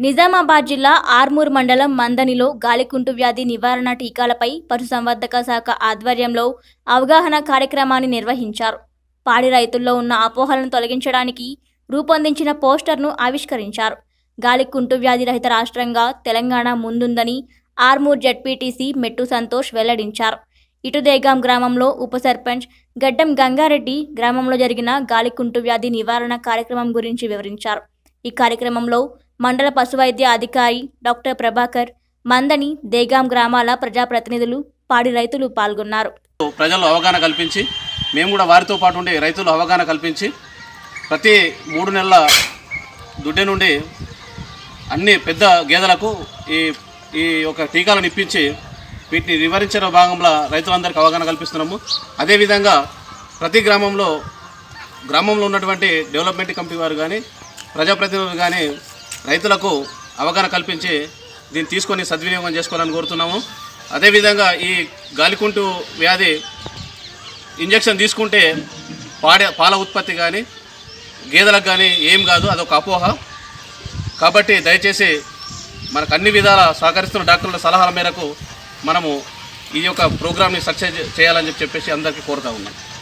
నిజామాబాద్ జిల్లా ఆర్మూర్ మండలం మందనిలో గాలికుంటు వ్యాధి నివారణ టీకాలపై పశుసంవర్ధక శాఖ ఆధ్వర్యంలో అవగాహన కార్యక్రమాన్ని నిర్వహించారు పాడి రైతుల్లో ఉన్న అపోహలను తొలగించడానికి రూపొందించిన పోస్టర్ను ఆవిష్కరించారు గాలికుంటు వ్యాధి రహిత రాష్ట్రంగా తెలంగాణ ముందుందని ఆర్మూర్ జడ్పీటీసీ మెట్టు సంతోష్ వెల్లడించారు ఇటుదేగాం గ్రామంలో ఉప సర్పంచ్ గడ్డం గంగారెడ్డి గ్రామంలో జరిగిన గాలికుంటు వ్యాధి నివారణ కార్యక్రమం గురించి వివరించారు ఈ కార్యక్రమంలో మండల పశువైద్య అధికారి డాక్టర్ ప్రభాకర్ మందని దేగాం గ్రామాల ప్రజాప్రతినిధులు పాడి రైతులు పాల్గొన్నారు ప్రజల్లో అవగాహన కల్పించి మేము కూడా వారితో పాటు ఉండి రైతులు అవగాహన కల్పించి ప్రతి మూడు నెలల దుడ్డె నుండి అన్ని పెద్ద గేదెలకు ఈ ఈ యొక్క టీకాలను ఇప్పించి వీటిని నివారించిన భాగంలో రైతులందరికీ అవగాహన కల్పిస్తున్నాము అదేవిధంగా ప్రతి గ్రామంలో గ్రామంలో ఉన్నటువంటి డెవలప్మెంట్ కమిటీ వారు కానీ ప్రజాప్రతినిధులు కానీ రైతులకు అవగాహన కల్పించి దీన్ని తీసుకొని సద్వినియోగం చేసుకోవాలని కోరుతున్నాము అదేవిధంగా ఈ గాలికుంటు వ్యాధి ఇంజెక్షన్ తీసుకుంటే పాడే పాల ఉత్పత్తి కానీ గేదెలకు కానీ ఏం కాదు అదొక అపోహ కాబట్టి దయచేసి మనకు అన్ని విధాల సహకరిస్తున్న డాక్టర్ల సలహాల మేరకు మనము ఈ యొక్క ప్రోగ్రామ్ని సక్సెస్ చేయాలని చెప్పి చెప్పేసి అందరికీ కోరుతా ఉన్నాం